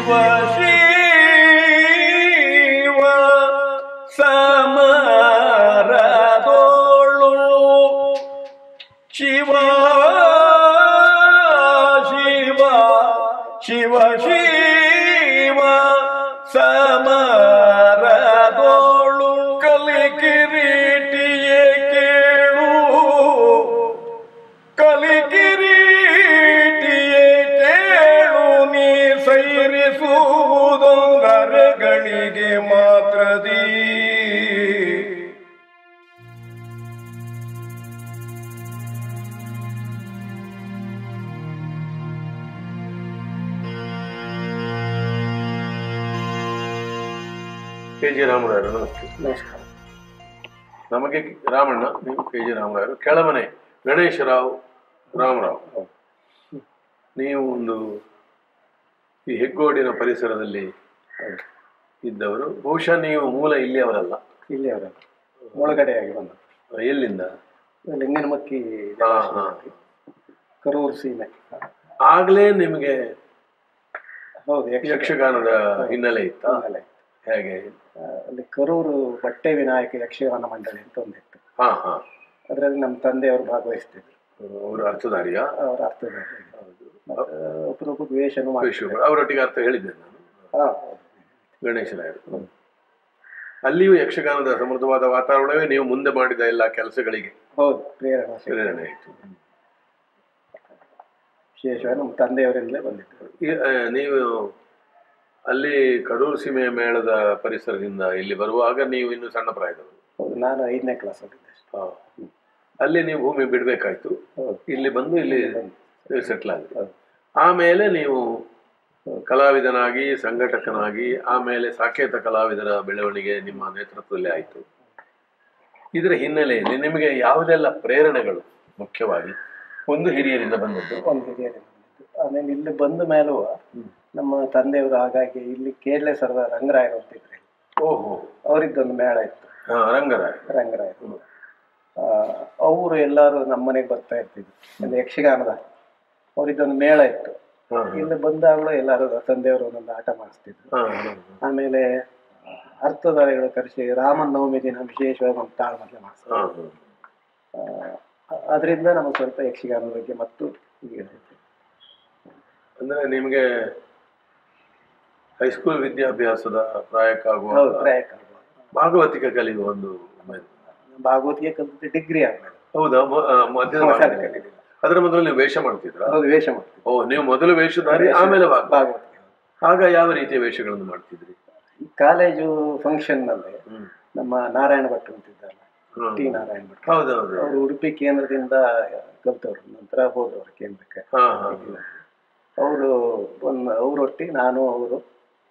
ಶಿವ ಶಿವ ಸಮರದೋಳು ಶಿವ ಶಿವ ಶಿವ ಶಿವ ಸಮರದೋಳು ಕಲಿಕಿರೀಟಿಯೇ ಕೇಳು ಕಲಿಕಿರೀಟಿಯೇ ಕೇಳು ನೀ ಸೈರಿಸುವುದೊಂದರೆಗಳಿಗೆ ಮಾತ್ರದೀ ಕೆ ಜಿ ರಾಮರಾಯರು ನಮಸ್ತೆ ನಮಸ್ಕಾರ ನಮಗೆ ರಾಮಣ್ಣ ನೀವು ಕೆ ಜಿ ರಾಮರಾಯರು ಕೆಳಮನೆ ಗಣೇಶರಾವ್ ರಾಮರಾವ್ ನೀವು ಒಂದು ಈ ಹೆಗ್ಗೋಡಿನ ಪರಿಸರದಲ್ಲಿ ಇದ್ದವರು ಬಹುಶಃ ನೀವು ಮೂಲ ಇಲ್ಲಿಯವರಲ್ಲ ಇಲ್ಲಿ ಅವರಲ್ಲ ಒಳಗಡೆಯಾಗಿ ಬಂದ ಎಲ್ಲಿಂದ ಲಿಂಗನಮಕ್ಕಿ ಹಾ ಹಾ ಕರೂರು ಸೀಮೆ ಆಗ್ಲೇ ನಿಮಗೆ ಹೌದು ಯಕ್ಷ ಯಕ್ಷಗಾನದ ಹಿನ್ನೆಲೆ ಇತ್ತ ಆಮೇಲೆ, ಹೇಗೆ ಆ, ಅಲ್ಲಿ ಕರೂರು ಬಟ್ಟೆ ವಿನಾಯಕ ಯಕ್ಷಗಾನ ಮಂಡಳಿ ಅಂತ ಒಂದಿತ್ತು ಹಾ ಹಾ ಅದರಲ್ಲಿ ನಮ್ಮ ತಂದೆಯವರು ಭಾಗವಹಿಸ್ತಿದ್ರು ಅವರು ಅರ್ಥಧಾರಿಯ ಅವರ ಅರ್ಥಧಾರಿ ಮತ್ತೆ ಒಬ್ಬರೊಬ್ಬರು ವೇಷನು ಮಾಡ್ತಿದ್ರು ಅವರೊಟ್ಟಿಗೆ ಅರ್ಥ ಹೇಳಿದ್ದೆ ನಾನು ಹಾ, ಹೌದು. ಗಣೇಶರಾಯರು ಅಲ್ಲಿಯೂ ಯಕ್ಷಗಾನದ ಸಮೃದ್ಧವಾದ ವಾತಾವರಣವೇ ನೀವು ಮುಂದೆ ಮಾಡಿದ ಎಲ್ಲ ಕೆಲಸಗಳಿಗೆ ಹೌದು ಪ್ರೇರಣಾ ಶಕ್ತಿ. ಪ್ರೇರಣೆ ಆಯಿತು ವಿಶೇಷವಾಗಿ ನಮ್ಮ ತಂದೆಯವರಿಂದಲೇ ಬಂದಿದ್ದು ಈ- ಆ, ನೀವು ಅಲ್ಲಿ ಕಡೂರು ಸೀಮೆಯ ಮೇಳದ ಪರಿಸರದಿಂದ ಇಲ್ಲಿ ಬರುವಾಗ ನೀವು ಇನ್ನು ಸಣ್ಣ ಪ್ರಾಯದವರು ಹೌದು ನಾನು ಐದನೇ ಕ್ಲಾಸ್ ಓದಿದ್ದೆ ಹಾ. ಅಲ್ಲಿ ನೀವು ಭೂಮಿ ಬಿಡಬೇಕಾಯ್ತು ಹೌದು ಇಲ್ಲಿ ಬಂದು ಇಲ್ಲಿ ಸೆಟ್ಲ್ ಆದ್ರಿ ಹೌದು. ಆಮೇಲೆ ನೀವು ಕಲಾವಿದನಾಗಿ ಸಂಘಟಕನಾಗಿ ಆಮೇಲೆ ಸಾಕೇತ ಕಲಾವಿದರ ಬೆಳವಣಿಗೆ ನಿಮ್ಮ ನೇತೃತ್ವದಲ್ಲಿ ಆಯಿತು ಇದರ ಹಿನ್ನೆಲೆಯಲ್ಲಿ ನಿಮಗೆ ಯಾವುದೆಲ್ಲ ಪ್ರೇರಣೆಗಳು ಮುಖ್ಯವಾಗಿ ಒಂದು ಹಿರಿಯರಿಂದ ಬಂದದ್ದು ಒಂದು ಹಿರಿಯರಿಂದ ಬಂದಿದ್ದು ಆಮೇಲೆ ಇಲ್ಲಿ ಬಂದ ಮೇಲೂ ನಮ್ಮ ತಂದೆಯವರು ಹಾಗಾಗಿ ಇಲ್ಲಿ ಕೇರಳ ಸರದ ರಂಗರಾಯರು ಅಂತಿದ್ರು ಓಹೋ ಅವರಿದ್ದೊಂದು ಮೇಳ ಇತ್ತು ಹಾ ರಂಗರಾಯ ರಂಗರಾಯರು ಅವರು ಎಲ್ಲರೂ ನಮ್ಮ ಮನೆಗೆ ಬರ್ತಾ ಇರ್ತಿದ್ರು ಅಂದ್ರೆ ಯಕ್ಷಗಾನದ ಅವರಿದ್ದೊಂದು ಮೇಳ ಇತ್ತು ಹಾ ಇಲ್ಲಿ ಬಂದಾಗಲೂ ಎಲ್ಲರೂ ತಂದೆಯವರು ಒಂದೊಂದು ಆಟ ಮಾಡಿಸ್ತಿದ್ರು ಹಾ ಹಾ ಆಮೇಲೆ ಅರ್ಥಧಾರಿಗಳು ಕರೆಸಿ ರಾಮನ ನವಮಿ ದಿನ ವಿಶೇಷವಾಗಿ ಒಂದು ತಾಳ ಮೊದಲೇ ಮಾಡಿಸ್ತಾರೆ ಹಾ ಹಾ ಅದರಿಂದ ನಮಗೆ ಸ್ವಲ್ಪ ಯಕ್ಷಗಾನದ ಬಗ್ಗೆ ಮತ್ತು ಹೇಳಿದ್ರು ಅಂದ್ರೆ ನಿಮಗೆ ಹೈಸ್ಕೂಲ್ ವಿದ್ಯಾಭ್ಯಾಸದ ಪ್ರಾಯಕ್ಕಾಗುವ ಹೌದು ಪ್ರಾಯಕ್ಕೆ ಭಾಗವತಿಕ ಕಲಿಯುವ ಒಂದು ಭಾಗವತಿಗೆ ಕಲಿತು ಡಿಗ್ರಿ ಆದ್ಮೇಲೆ ಹೌದಾ ಮ- ಆ, ಮಧ್ಯದ ಭಾಗದಲ್ಲಿ. ಅದರ ಮೊದಲು ನೀವು ವೇಷ ಮಾಡ್ತಿದ್ರ ಹೌದು ವೇಷ ಮಾಡ್ತೀವಿ ಓ ನೀವು ಮೊದಲು ವೇಷಧಾರಿ ಆಮೇಲೆ ಭಾಗ ಭಾಗವತಿಗೆ ಆಗ ಯಾವ ರೀತಿಯ ವೇಷಗಳನ್ನು ಮಾಡ್ತಿದ್ರಿ ಈ ಕಾಲೇಜು ಫಂಕ್ಷನ್ ನಲ್ಲಿ ಹ್ಮ್ ನಮ್ಮ ನಾರಾಯಣ ಭಟ್ ಅಂತಿದ್ದಲ್ಲ ಹ್ಮ್. ಟಿ ನಾರಾಯಣ ಭಟ್ ಹೌದೌದು ಅವರು ಉಡುಪಿ ಕೇಂದ್ರದಿಂದ ಕಲ್ತವ್ರು ನಂತರ ಹೋದವರು ಕೇಂದ್ರಕ್ಕೆ ಹಾ ಹಾ ಅವರು ಒಂದು ಅವರೊಟ್ಟಿಗೆ ನಾನು ಅವರು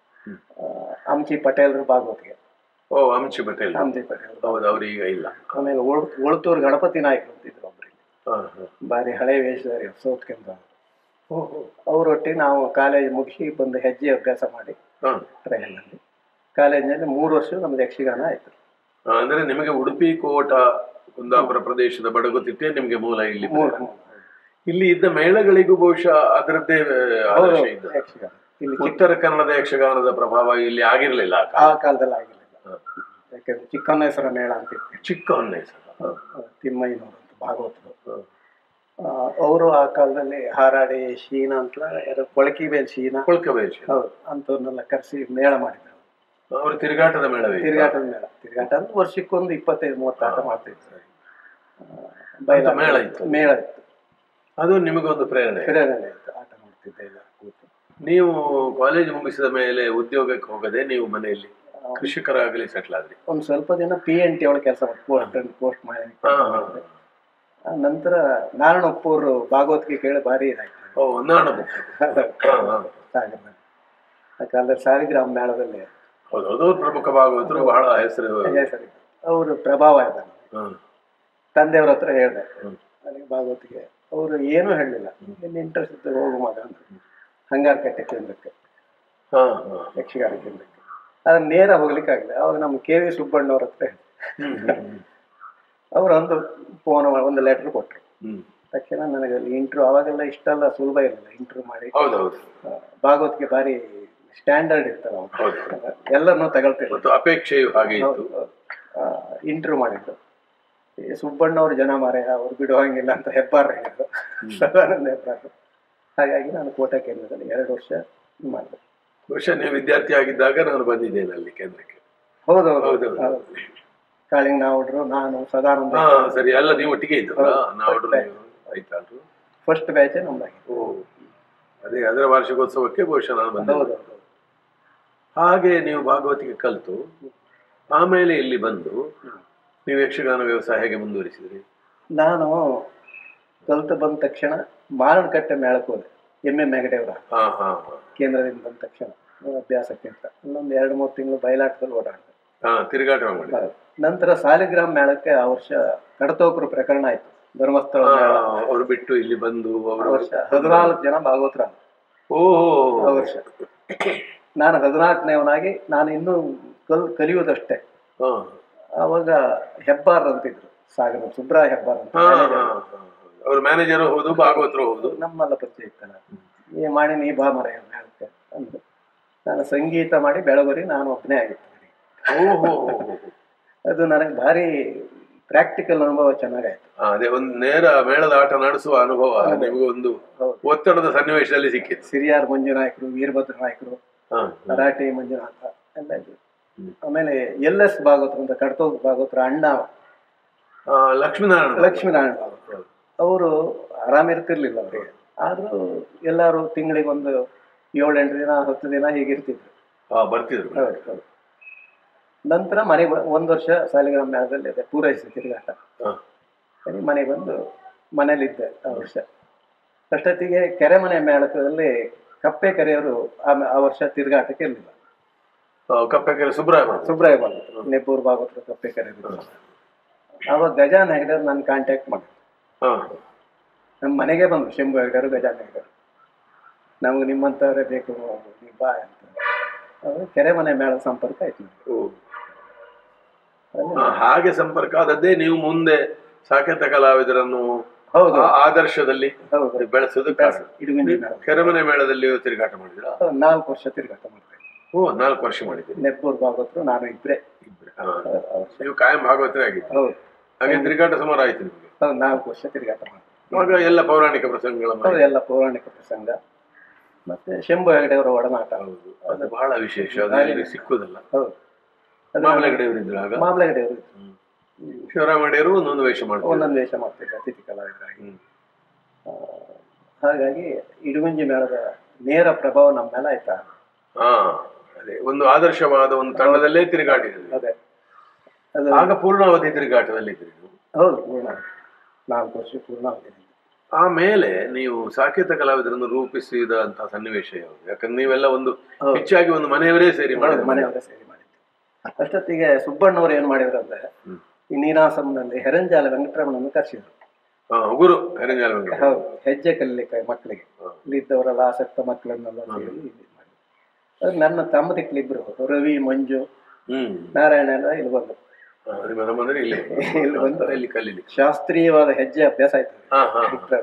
ಅಂಚಿ ಪಟೇಲ್ರು ಭಾಗವತಿಗೆ ಓ ಅಂಶಿ ಪಟೇಲ್ ಅಂಚಿ ಪಟೇಲ್ ಹೌದು ಅವ್ರು ಈಗ ಇಲ್ಲ ಆಮೇಲೆ ಒಳ ಒಳತೂರು ಗಣಪತಿ ನಾಯಕರು ಅಂತಿದ್ರು ಒಬ್ರು ಇಲ್ಲಿ. ಹಾ ಹಾ ಭಾರಿ ಹಳೆ ವೇಷಧಾರಿ ಸೌತ್ ಕೇಂದ್ರ ಅವರೊಟ್ಟಿಗೆ ನಾವು ಕಾಲೇಜ್ ಮುಗಿಸಿ ಬಂದು ಹೆಜ್ಜೆ ಅಭ್ಯಾಸ ಮಾಡಿ ಹಾ ಟ್ರೈನಲ್ಲಿ ಕಾಲೇಜಿನಲ್ಲಿ ಮೂರು ವರ್ಷ ನಮ್ದು ಯಕ್ಷಗಾನ ಆಯ್ತು ಆ, ಅಂದ್ರೆ ನಿಮಗೆ ಉಡುಪಿ ಕೋಟ ಕುಂದಾಪುರ ಪ್ರದೇಶದ ಬಡಗುತಿಟ್ಟೆ ನಿಮಗೆ ಮೂಲ ಇಲ್ಲಿ ಮೂರು ಮೂರು. ಇಲ್ಲಿ ಇದ್ದ ಮೇಳಗಳಿಗೂ ಬಹುಶಃ ಅದರದ್ದೇ ಹೌದು, ಆದರ್ಶ ಇದ್ದ ಯಕ್ಷಗಾನ ಇಲ್ಲಿ ಉತ್ತರ ಕನ್ನಡದ ಯಕ್ಷಗಾನದ ಪ್ರಭಾವ ಇಲ್ಲಿ ಆಗಿರ್ಲಿಲ್ಲ ಆ ಆ ಕಾಲ. ಕಾಲದಲ್ಲಿ ಆಗಿರಲಿಲ್ಲ ಹಾ. ಯಾಕಂದ್ರೆ ಚಿಕ್ಕನ್ನೇಶ್ವರ ಮೇಳ ಅಂತ ಇತ್ತು ಚಿಕ್ಕ ಹೊನ್ನೇಸರ. ಹಾ. ತಿಮ್ಮಯ್ಯನವರು ಅಂತ ಭಾಗವತರು ಹಾ. ಅವರು ಆ ಕಾಲದಲ್ಲಿ ಹಾರಾಡಿ ಶೀನ ಅಂತ ಯಾರೋ ಕೊಳಕಿ ಬೇಲ್ ಶೀನ ಕೊಳ್ಕಬೇಷ ಹೌದು ಅಂಥವ್ರನ್ನೆಲ್ಲ ಕರೆಸಿ ಮೇಳ ಮಾಡಿದ್ರು ಅವರು ತಿರುಗಾಟದ ಮೇಳವೇ ಇತ್ತು. ತಿರುಗಾಟದ ಮೇಳ ತಿರುಗಾಟ ಅಂದ್ರೆ ವರ್ಷಕ್ಕೊಂದು ಇಪ್ಪತ್ತೈದು ಮೂವತ್ತು ಆಟ ಮಾಡ್ತಿದ್ರು ಆ, ಅಂತ ಬಯಲ ಮೇಳ ಇತ್ತು. ಮೇಳ ಇತ್ತು ಅದು ನಿಮಗೊಂದು ಪ್ರೇರಣೆ ಪ್ರೇರಣೆ ಇತ್ತು ಆಟ ಮಾಡ್ತಿದ್ದೆ ಎಲ್ಲ ಕೂತು ನೀವು ಕಾಲೇಜ್ ಮುಗಿಸಿದ ಮೇಲೆ ಉದ್ಯೋಗಕ್ಕೆ ಹೋಗದೆ ನೀವು ಮನೆಯಲ್ಲಿ ಕೃಷಿಕರಾಗಲಿ ಸೆಟ್ಲ್ ಆದ್ರಿ ಒಂದು ಸ್ವಲ್ಪ ದಿನ ಪಿ ಎನ್ ಟಿ ಒಳಗೆ ಕೆಲಸ ಮಾಡಿ ಪೋಸ್ಟ್ ಪೋಸ್ಟ್ ಮಾಡಿ ಹಾ, ಹಾ. ಆ ನಂತರ ನಾರಾಯಣಪ್ಪವರು ಭಾಗವತಿಗೆ ಕೇಳಿ ಭಾರಿ ಇದಾಯ್ತು ಓ ನಾಡ ಸಾಗರ ಆ ಕಾಲದಲ್ಲಿ ಸಾಲಿಗ್ರಾಮ ಮೇಳದಲ್ಲಿ ಹೌದು ಅದು ಪ್ರಮುಖ ಭಾಗವತರು ಬಹಳ ಹೆಸರು ಹೆಸರು ಅವರು ಪ್ರಭಾವ ಇದ್ದಾನೆ ಹ್ಮ್. ತಂದೆಯವ್ರ ಹತ್ರ ಹೇಳಿದೆ ಹ್ಮ್. ನನಗೆ ಭಾಗವತಿಗೆ ಅವರು ಏನೂ ಹೇಳಲಿಲ್ಲ ನಿನ್ನ ಇಂಟ್ರೆಸ್ಟ್ ಇತ್ತು ಹೋಗು ಮಗ ಅಂತ ಹಂಗಾರಕಟ್ಟೆ ಕೇಂದ್ರಕ್ಕೆ ಹಾ ಹಾ ಯಕ್ಷಗಾನ ಕೇಂದ್ರಕ್ಕೆ ಅದನ್ನ ನೇರ ಹೋಗ್ಲಿಕ್ಕೆ ಆಗಿಲ್ಲ ಅವಾಗ ನಮ್ಮ ಕೆ ವಿ ಸುಬ್ಬಣ್ಣವ್ರ ಹತ್ರ ಹೇಳಿದೆ. ಹ್ಮ್, ಹ್ಮ್, ಅವರು ಒಂದು ಫೋನ್ ಒಂದು ಲೆಟರ್ ಕೊಟ್ಟರು ಹ್ಮ್. ತಕ್ಷಣ ನನಗೆ ಅಲ್ಲಿ ಇಂಟ್ರೂ ಅವಾಗೆಲ್ಲ ಇಷ್ಟೆಲ್ಲ ಸುಲಭ ಇರಲಿಲ್ಲ ಇಂಟ್ರೂ ಮಾಡಿ ಹೌದೌದು ಆ, ಭಾಗವತ್ಗೆ ಭಾರಿ ಸ್ಟ್ಯಾಂಡರ್ಡ್ ಇತ್ತು ನಾವು ಹೌದು ಎಲ್ಲರನ್ನೂ ತಗೊಳ್ತಿದ್ರು ಮತ್ತು ಅಪೇಕ್ಷೆಯು ಹಾಗೆ ಇತ್ತು ಇಂಟರ್ವ್ಯೂ ಮಾಡಿದ್ರು ಈ ಸುಬ್ಬಣ್ಣವ್ರ ಜನ ಮಾರೆ ಅವ್ರು ಬಿಡುವಂಗಿಲ್ಲ ಅಂತ ಹೆಬ್ಬಾರ್ ಹೇಳಿದ್ರು ಸದಾನಂದ ಹೆಬ್ಬಾರ್ ಹಾಗಾಗಿ ನಾನು ಕೋಟೆ ಕೇಂದ್ರದಲ್ಲಿ ಎರಡು ವರ್ಷ ಮಾಡಿದೆ ಬಹುಶಃ ನೀವು ವಿದ್ಯಾರ್ಥಿ ಆಗಿದ್ದಾಗ ನಾನು ಬಂದಿದ್ದೇನೆ ಅಲ್ಲಿ ಕೇಂದ್ರಕ್ಕೆ ಹೌದು ಹೌದು, ಹೌದು ಹೌದು. ಹೌದು ಕಾಳಿಂಗ್ ನಾವುಡ್ರು ನಾನು ಸದಾನಂದ ಹಾ ಸರಿ ಎಲ್ಲ ನೀವು ಒಟ್ಟಿಗೆ ಇದ್ದಲ್ಲ ಹೌದು. ನಾವು ನೀವು ಆಯ್ತಲ್ರು ಫಸ್ಟ್ ಬ್ಯಾಚೇ ನಮ್ದಾಗಿತ್ತು ಓ ಅದೇ ಅದರ ವಾರ್ಷಿಕೋತ್ಸವಕ್ಕೆ ಬಹುಶಃ ನಾನು ಬಂದೆ ಹೌದು ಹೌದು ಹಾಗೆ ನೀವು ಭಾಗವತಿಗೆ ಕಲಿತು ಆಮೇಲೆ ಇಲ್ಲಿ ಬಂದು ನೀವು ಯಕ್ಷಗಾನ ವ್ಯವಸಾಯ ಹೇಗೆ ಮುಂದುವರಿಸಿದ್ರಿ ನಾನು ಕಲ್ತು ಬಂದ ತಕ್ಷಣ ಮಾರಣಕಟ್ಟೆ ಮೇಳಕ್ಕೆ ಹೋದೆ ಎಮ್ ಎಂ ಹೆಗಡೆಯವರ ಹಾ ಹಾ ಹಾ ಕೇಂದ್ರದಿಂದ ಬಂದ ತಕ್ಷಣ ಅಭ್ಯಾಸಕ್ಕೆ ಅಂತ ಅಲ್ಲೊಂದು ಎರಡು ಮೂರು ತಿಂಗಳು ಬಯಲಾಟದಲ್ಲಿ ಓಡಾಡಿದೆ ಹಾ ತಿರುಗಾಟ ಮಾಡಿ ನಂತರ ಸಾಲಿಗ್ರಾಮ್ ಮೇಳಕ್ಕೆ ಆ ವರ್ಷ ಕಡತೋಕರು ಪ್ರಕರಣ ಆಯ್ತು ಧರ್ಮಸ್ಥಳ ಮೇಳ ಅವರು ಬಿಟ್ಟು ಇಲ್ಲಿ ಬಂದು ಆ ಅವರು ವರ್ಷ ಹದಿನಾಲ್ಕು ಜನ ಭಾಗವತರ ಓಹೋ ಆ ವರ್ಷ ನಾನು ಹದಿನಾಲ್ಕನೇವನಾಗಿ ನಾನು ಇನ್ನೂ ಕಲ್ ಕಲಿಯೋದಷ್ಟೇ ಹಾ ಆವಾಗ ಹೆಬ್ಬಾರ್ ಅಂತಿದ್ರು ಸಾಗರ ಸುಬ್ರಾಯ ಹೆಬ್ಬಾರ್ ಅಂತ ಹಾ ಹಾ ಅವ್ರ ಮ್ಯಾನೇಜರ್ ಹೌದು ಭಾಗವತರು ಹೌದು ನಮ್ಮೆಲ್ಲ ಪರಿಚಯ ಇತ್ತಲ್ಲ ಈ ಮಾಡಿ ನೀ ಬಾ ಮರ ಮೇಳಕ್ಕೆ ಅಂದ್ರು ನಾನು ಸಂಗೀತ ಮಾಡಿ ಬೆಳಗೊರಿ ನಾನು ಒಬ್ಬನೇ ಆಗಿತ್ತು ಓಹೋ ಅದು ನನಗೆ ಭಾರಿ ಪ್ರಾಕ್ಟಿಕಲ್ ಅನುಭವ ಚೆನ್ನಾಗಾಯ್ತು ಹಾ, ಅದೇ ಒಂದು ನೇರ ಮೇಳದ ಆಟ ನಡೆಸುವ ಅನುಭವ ನಿಮಗೆ ಒಂದು ಹೌದು ಒತ್ತಡದ ಸನ್ನಿವೇಶದಲ್ಲಿ ಸಿಕ್ಕಿತ್ತು ಸಿರಿಯಾರ್ ಮಂಜುನಾಯಕರು ವೀರಭದ್ರ ನಾಯಕರು ಹಾ ಮರಾಠಿ ಮಂಜುನಾಥ ಎಲ್ಲ ಇದ್ರು ಹ್ಮ್. ಆಮೇಲೆ ಎಲ್ ಎಸ್ ಭಾಗವತರ ಅಂತ ಕಡ್ತೋಗ್ ಭಾಗವತರ ಅಣ್ಣ ಆ, ಲಕ್ಷ್ಮೀನಾರಾಯಣ ಲಕ್ಷ್ಮೀನಾರಾಯಣ ಭಾಗವತರು ಅವರು ಆರಾಮಿರ್ತಿರ್ಲಿಲ್ಲ ಅವರಿಗೆ ಆದರೂ ಎಲ್ಲರೂ ತಿಂಗಳಿಗೆ ಒಂದು ಏಳೆಂಟು ದಿನ ಹತ್ತು ದಿನ ಹೀಗಿರ್ತಿದ್ರು ಹಾ ಬರ್ತಿದ್ರು ಹೌದು ಹೌದು ನಂತರ ಮನೆಗೆ ಬ- ಒಂದು ವರ್ಷ ಸಾಲಿಗ್ರಾಮ ಮೇಳದಲ್ಲಿ ಅದೇ ಪೂರೈಸಿ ತಿರುಗಾಟ ಹಾ. ಸರಿ ಮನೆಗೆ ಬಂದು ಮನೇಲಿದ್ದೆ ಆ ವರ್ಷ ಅಷ್ಟೊತ್ತಿಗೆ ಕೆರೆಮನೆ ಮೇಳಕದಲ್ಲಿ ಕಪ್ಪೆ ಕೆರೆಯವರು ಆ ಮ- ಆ ವರ್ಷ ತಿರುಗಾಟಕ್ಕೆ ಇರಲಿಲ್ಲ ಆ, ಕಪ್ಪೆಕೆರೆ ಸುಬ್ರಾಯ ಮಾಡ್ತಾರೆ. ಸುಬ್ರಾಯ ಬಂದ್ರು ನೆಬ್ಬೂರು ಭಾಗವತರ ಕಪ್ಪೆ ಕೆರೆ ಆವಾಗ ಗಜಾನ್ ಹೆಗ್ಡರ್ ನನ್ನ ಕಾಂಟ್ಯಾಕ್ಟ್ ಮಾಡಿದ್ರು ಹಾ ನಮ್ಮ ಮನೆಗೆ ಬಂದರು ಶಂಭು ಹೆಗ್ಡರು ಗಜಾನ್ ಹೆಗ್ಡರು ನಮಗೆ ನಿಮ್ಮಂಥವರೇ ಬೇಕು ನೀವು ಬಾ ಅಂತ ಅವರು ಕೆರೆಮನೆ ಮೇಳದ ಸಂಪರ್ಕ ಆಯ್ತು ನನಗೆ ಓ. ಅಲ್ಲಿ ಆ, ಹಾಗೆ ಸಂಪರ್ಕ ಆದದ್ದೇ ನೀವು ಮುಂದೆ ಸಾಕೇತ ಕಲಾವಿದರನ್ನು ಹೌದು ಆ ಆದರ್ಶದಲ್ಲಿ ಹೌದು ಬೆಳೆಸೋದಕ್ಕೆ ಕಾರಣ ಇಡುಗುಂಜಿ ಮೇಳ ಕೆರೆಮನೆ ಮೇಳದಲ್ಲಿ ತಿರುಗಾಟ ಮಾಡಿದ್ರ ಹೌದು, ನಾಲ್ಕು ವರ್ಷ ತಿರುಗಾಟ ಮಾಡಿದೆ ಓ ನಾಲ್ಕು ವರ್ಷ ಮಾಡಿದ್ದೀರಿ ನೆಬ್ಬೂರು ಭಾಗವತರು ನಾನು ಇಬ್ಬರೇ ಇಬ್ರೆ. ಹಾ. ನೀವು ಕಾಯಂ ಭಾಗವತರೇ ಆಗಿತ್ತು ಹೌದು ಹಾಗೆ ತಿರುಗಾಟ ಸುಮಾರು ಆಯ್ತು ನಿಮಗೆ ಹೌದು ನಾಲ್ಕು ವರ್ಷ ತಿರುಗಾಟ ಮಾಡಿದೆ ಆವಾಗ ಎಲ್ಲ ಪೌರಾಣಿಕ ಪ್ರಸಂಗಗಳ ಹೌದು ಎಲ್ಲ ಪೌರಾಣಿಕ ಪ್ರಸಂಗ ಮತ್ತೆ ಶಂಭು ಹೆಗಡೆಯವರ ಒಡನಾಟ ಹೌದು ಅದು ಬಹಳ ವಿಶೇಷ ಅದು ಎಲ್ರಿಗೂ ಸಿಕ್ಕುದಲ್ಲ ಹೌದು ಅದು ಮಾಮಲಗಡೆಯವರು ಇದ್ರು ಆಗ ಮಾಮಲಗಡೆಯವರು ಹ್ಮ್. ಶಿವರಾಮಡೆಯವರು ಒಂದೊಂದು ವೇಷ ಮಾಡ್ತಾರೆ ಒಂದೊಂದು ವೇಷ ಮಾಡ್ತಿದ್ದೆ ಅತಿಥಿ ಕಲಾವಿದರಾಗಿ ಹ್ಮ್. ಆ, ಹಾಗಾಗಿ ಇಡುಗುಂಜಿ ಮೇಳದ ನೇರ ಪ್ರಭಾವ ನಮ್ಮ ಮೇಲೆ ಆಯ್ತಾ ಹಾ ಅದೇ ಒಂದು ಆದರ್ಶವಾದ ಒಂದು ತಂಡದಲ್ಲೇ ತಿರುಗಾಟಿದ್ರಿ ಅದೇ ಅದು ಆಗ ಪೂರ್ಣಾವಧಿ ತಿರುಗಾಟದಲ್ಲಿ ಇದ್ರಿ ನೀವು ಹೌದು ಪೂರ್ಣ ನಾಲ್ಕು ವರ್ಷ ಪೂರ್ಣ ಆಗಿದೆ ಆಮೇಲೆ ನೀವು ಸಾಕೇತ ಕಲಾವಿದರನ್ನು ರೂಪಿಸಿದಂತಹ ಸನ್ನಿವೇಶ ಯಾವುದು ಯಾಕಂದ್ರೆ ನೀವೆಲ್ಲ ಒಂದು ಹೌದು. ಹೆಚ್ಚಾಗಿ ಒಂದು ಮನೆಯವರೇ ಸೇರಿ ಹೌದು, ಮಾಡಿದ ಮನೆಯವರೇ ಸೇರಿ ಮಾಡಿದ್ದು ಅಷ್ಟೊತ್ತಿಗೆ ಸುಬ್ಬಣ್ಣವ್ರು ಏನ್ ಮಾಡಿದ್ರು ಅಂದ್ರೆ ಹ್ಮ್. ಈ ನೀನಾಸಂನಲ್ಲಿ ಹೆರಂಜಾಲ ವೆಂಕಟರಮಣನ್ನು ಕರೆಸಿದ್ರು ಹಾ ಗುರು ಹೆರಂಜಾಲ ವೆಂಕಟ ಹೌದು ಹೆಜ್ಜೆ ಕಲಿಲಿಕ್ಕೆ ಮಕ್ಕಳಿಗೆ ಹಾ. ಇಲ್ಲಿದ್ದವರೆಲ್ಲ ಆಸಕ್ತ ಮಕ್ಕಳನ್ನೆಲ್ಲ ಸೇರಿ ಇಲ್ಲಿ ಮಾಡಿದ್ರು. ಅದು ನನ್ನ ತಮ್ಮದಿಕ್ಲಿಬ್ರು ರವಿ ಮಂಜು ಹ್ಮ್ ನಾರಾಯಣ ಎಲ್ಲ ಇಲ್ಲಿ ಬಂದರು ಹಾ, ನಿಮ್ಮ ತಮ್ಮಂದ್ರೆ ಇಲ್ಲಿ ಇಲ್ಲಿ ಬಂದು ಇಲ್ಲಿ ಕಲೀಲಿಕ್ಕೆ ಶಾಸ್ತ್ರೀಯವಾದ ಹೆಜ್ಜೆ ಅಭ್ಯಾಸ ಆಯ್ತು ಹಾ ಹಾ